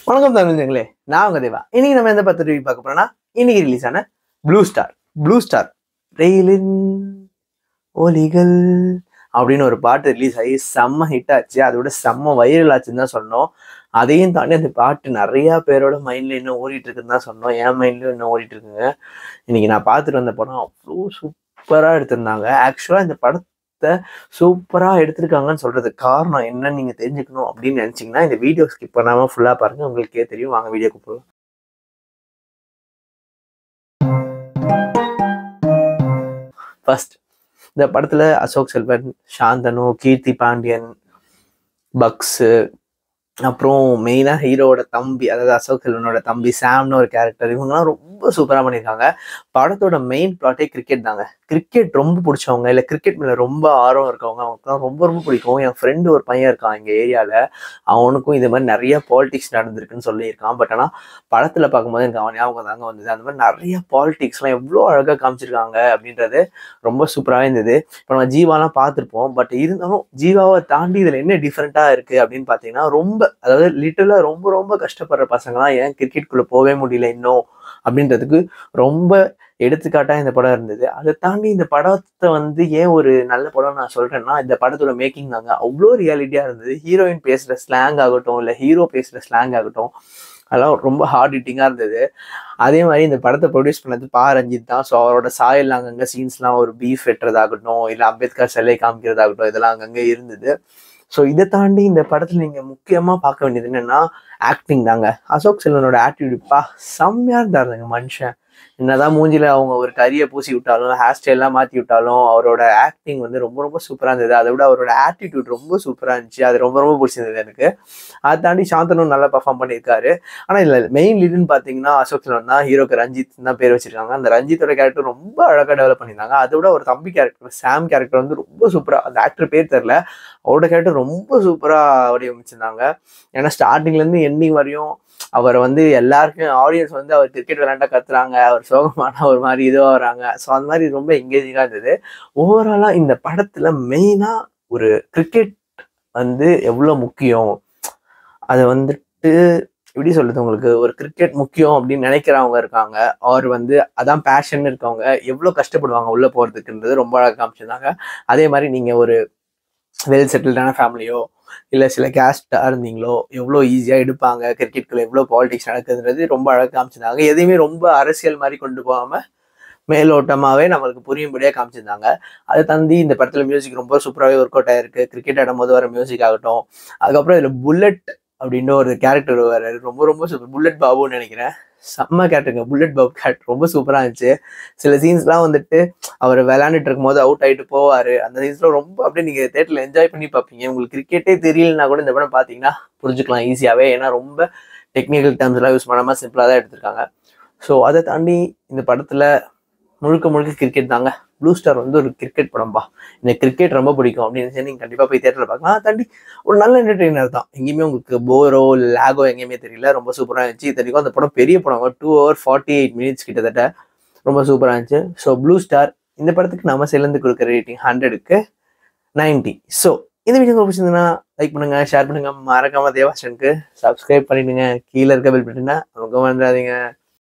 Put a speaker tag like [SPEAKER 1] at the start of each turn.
[SPEAKER 1] வணக்கம் தமிழ்ங்களே நான் உங்க தேவா இன்னைக்கு நம்ம எந்த பத்து ரிவ்யூ பார்க்க போறோம்னா இன்னைக்கு ரிலீஸ் ஆன ப்ளூ ஸ்டார் ப்ளூ ஸ்டார் ரெயிலின் ஒலிகள் அப்படின்னு ஒரு பாட்டு ரிலீஸ் ஆகி செம்ம ஹிட் ஆச்சு அதோட செம்ம வைரல் ஆச்சுன்னு தான் சொன்னோம் அதையும் தாண்டி அந்த பாட்டு நிறைய பேரோட மைண்ட்ல இன்னும் ஓடிட்டு இருக்குன்னு தான் சொன்னோம் என் மைண்ட்லயும் இன்னும் ஓடிட்டு இருக்குங்க இன்னைக்கு நான் பார்த்துட்டு வந்த படம் அவ்வளோ சூப்பரா எடுத்திருந்தாங்க ஆக்சுவலா இந்த படத்தை சூப்பரா எடுத்திருக்காங்கன்னு சொல்றதுக்கு காரணம் என்னன்னு நீங்க தெரிஞ்சுக்கணும் அப்படின்னு நினைச்சீங்கன்னா இந்த வீடியோ ஸ்கிப் பண்ணாம ஃபுல்லா பாருங்க உங்களுக்கே தெரியும் வாங்க வீடியோக்கு போகலாம் ஃபர்ஸ்ட் இந்த படத்துல அசோக் செல்வன் சாந்தனு கீர்த்தி பாண்டியன் பக்ஸு அப்புறம் மெயினாக ஹீரோவோட தம்பி அதாவது அசோக் செல்வனோட தம்பி சாம்னு ஒரு கேரக்டர் இவங்கலாம் ரொம்ப சூப்பராக பண்ணியிருக்காங்க படத்தோட மெயின் பிளாட்டே கிரிக்கெட் தாங்க கிரிக்கெட் ரொம்ப பிடிச்சவங்க இல்லை கிரிக்கெட் மேலே ரொம்ப ஆர்வம் இருக்கவங்க அவங்களுக்குலாம் ரொம்ப ரொம்ப பிடிக்கும் என் ஃப்ரெண்டு ஒரு பையன் இருக்கான் எங்கள் ஏரியாவில் அவனுக்கும் இது மாதிரி நிறைய பாலிடிக்ஸ் நடந்திருக்குன்னு சொல்லியிருக்கான் பட் ஆனால் படத்தில் பார்க்கும்போது எனக்கு அவன் ஞாபகம் தாங்க வந்தது அந்த மாதிரி நிறைய பாலிடிக்ஸ்லாம் எவ்வளோ அழகாக காமிச்சிருக்காங்க அப்படின்றது ரொம்ப சூப்பராகவே இருந்தது இப்போ நம்ம ஜீவாலாம் பார்த்துருப்போம் பட் இருந்தாலும் ஜீவாவை தாண்டி இதில் என்ன டிஃப்ரெண்ட்டாக இருக்குது அப்படின்னு பார்த்தீங்கன்னா ரொம்ப அதாவது லிட்டலாக ரொம்ப ரொம்ப கஷ்டப்படுற பசங்களாம் ஏன் கிரிக்கெட்குள்ளே போகவே முடியல இன்னும் அப்படின்றதுக்கு ரொம்ப எடுத்துக்காட்டாக இந்த படம் இருந்தது அதை தாண்டி இந்த படத்தை வந்து ஏன் ஒரு நல்ல படம் நான் சொல்கிறேன்னா இந்த படத்தோட மேக்கிங் தாங்க அவ்வளோ ரியாலிட்டியாக இருந்தது ஹீரோயின் பேசுகிற ஸ்லாங் ஆகட்டும் இல்லை ஹீரோ பேசுகிற ஸ்லாங் ஆகட்டும் அதெல்லாம் ரொம்ப ஹார்ட் ஹிட்டிங்காக இருந்தது அதே மாதிரி இந்த படத்தை ப்ரொடியூஸ் பண்ணது பா ரஞ்சித் தான் ஸோ அவரோட சாயல் அங்கங்கே சீன்ஸ்லாம் ஒரு பீஃப் வெட்டுறதாகட்டும் இல்லை அம்பேத்கர் சிலை காமிக்கிறதாகட்டும் இதெல்லாம் அங்கங்கே இருந்தது ஸோ இதை தாண்டி இந்த படத்தில் நீங்கள் முக்கியமாக பார்க்க வேண்டியது என்னென்னா ஆக்டிங் தாங்க அசோக் செல்வனோட ஆட்டிடியூட்ப்பா செம்மையாக இருந்தாருங்க மனுஷன் என்னதான் மூஞ்சில அவங்க ஒரு கரியை பூசி விட்டாலும் ஹேர் ஸ்டைல்லாம் மாற்றி விட்டாலும் அவரோட ஆக்டிங் வந்து ரொம்ப ரொம்ப சூப்பராக இருந்தது அதை விட அவரோட ஆட்டிடியூட் ரொம்ப சூப்பராக இருந்துச்சு அது ரொம்ப ரொம்ப பிடிச்சிருந்தது எனக்கு அதை தாண்டி சாந்தனும் நல்லா பர்ஃபார்ம் பண்ணியிருக்காரு ஆனால் இதில் மெயின் லீடுன்னு பார்த்தீங்கன்னா அசோக் செல்வன் தான் ஹீரோக்கு ரஞ்சித் தான் பேர் வச்சிருக்காங்க அந்த ரஞ்சித்தோட கேரக்டர் ரொம்ப அழகாக டெவலப் பண்ணியிருந்தாங்க அதை விட ஒரு தம்பி கேரக்டர் சாம் கேரக்டர் வந்து ரொம்ப சூப்பராக அந்த ஆக்டர் பேர் தெரில அவரோட கேரக்டர் ரொம்ப சூப்பராக வடிவமைச்சிருந்தாங்க ஏன்னா ஸ்டார்டிங்லேருந்து எண்டிங் வரையும் அவரை வந்து எல்லாருக்கும் ஆடியன்ஸ் வந்து அவர் கிரிக்கெட் விளையாண்டா கத்துறாங்க அவர் சோகமான ஒரு மாதிரி இதுவாக வராங்க ஸோ அந்த மாதிரி ரொம்ப எங்கேஜிங்காக இருந்தது ஓவராலாக இந்த படத்தில் மெயினாக ஒரு கிரிக்கெட் வந்து எவ்வளோ முக்கியம் அதை வந்துட்டு எப்படி சொல்றது உங்களுக்கு ஒரு கிரிக்கெட் முக்கியம் அப்படின்னு நினைக்கிறவங்க இருக்காங்க அவர் வந்து அதான் பேஷன் இருக்கவங்க எவ்வளோ கஷ்டப்படுவாங்க உள்ளே போகிறதுக்குன்றது ரொம்ப அழகாக காமிச்சிருந்தாங்க அதே மாதிரி நீங்கள் ஒரு வெல் செட்டில்டான ஃபேமிலியோ இல்லை சில கேஸ்டாக இருந்தீங்களோ எவ்வளோ ஈஸியாக எடுப்பாங்க கிரிக்கெட்டுக்குள்ள எவ்வளோ பாலிடிக்ஸ் நடக்குதுன்றது ரொம்ப அழகாக காமிச்சிருந்தாங்க எதையுமே ரொம்ப அரசியல் மாதிரி கொண்டு போகாமல் மேலோட்டமாகவே நம்மளுக்கு புரியும்படியாக காமிச்சிருந்தாங்க அதை தாண்டி இந்த படத்தில் மியூசிக் ரொம்ப சூப்பராகவே ஒர்க் அவுட் ஆயிருக்கு கிரிக்கெட் ஆடும்போது வர மியூசிக் ஆகட்டும் அதுக்கப்புறம் இதில் புல்லட் அப்படின்ற ஒரு கேரக்டர் வர்றாரு ரொம்ப ரொம்ப சூப்பர் புல்லட் பாபுன்னு நினைக்கிறேன் செம்ம கேரக்டருங்க புல்லட் பாபு கேரக்டர் ரொம்ப சூப்பராக இருந்துச்சு சில சீன்ஸ்லாம் வந்துட்டு அவர் விளையாண்டுட்டு இருக்கும்போது அவுட் ஆகிட்டு போவார் அந்த சீன்ஸ்லாம் ரொம்ப அப்படியே நீங்கள் தேட்டரில் என்ஜாய் பண்ணி பார்ப்பீங்க உங்களுக்கு கிரிக்கெட்டே தெரியலனா கூட இந்த படம் பார்த்தீங்கன்னா புரிஞ்சுக்கலாம் ஈஸியாகவே ஏன்னா ரொம்ப டெக்னிக்கல் டேர்ம்ஸ்லாம் யூஸ் பண்ணாமல் சிம்பிளாக தான் எடுத்திருக்காங்க ஸோ அதை தாண்டி இந்த படத்தில் முழுக்க முழுக்க கிரிக்கெட் தாங்க ப்ளூ ஸ்டார் வந்து ஒரு கிரிக்கெட் படம்பா இந்த கிரிக்கெட் ரொம்ப பிடிக்கும் அப்படின்னு நீங்கள் கண்டிப்பாக போய் தேட்டரில் பார்க்கலாம் அதை தாண்டி ஒரு நல்ல என்டர்டெய்னர் தான் எங்கேயுமே உங்களுக்கு போரோ லேகோ எங்கேயுமே தெரியல ரொம்ப சூப்பராக இருந்துச்சு இத்தனைக்கும் அந்த படம் பெரிய படம் two hour forty eight minutes கிட்டத்தட்ட ரொம்ப சூப்பராக இருந்துச்சு ஸோ ப்ளூ ஸ்டார் இந்த படத்துக்கு நம்ம சேர்ந்து கொடுக்குற ரேட்டிங் ஹண்ட்ரடுக்கு நைன்டி ஸோ இந்த வீடியோ உங்களுக்கு பிடிச்சிருந்ததுன்னா லைக் பண்ணுங்க ஷேர் பண்ணுங்க மறக்காம தேவாசனுக்கு சப்ஸ்கிரைப் பண்ணிடுங்க கீழே இருக்க பெல் பட்டனை அவங்க வந்துடாதீங்க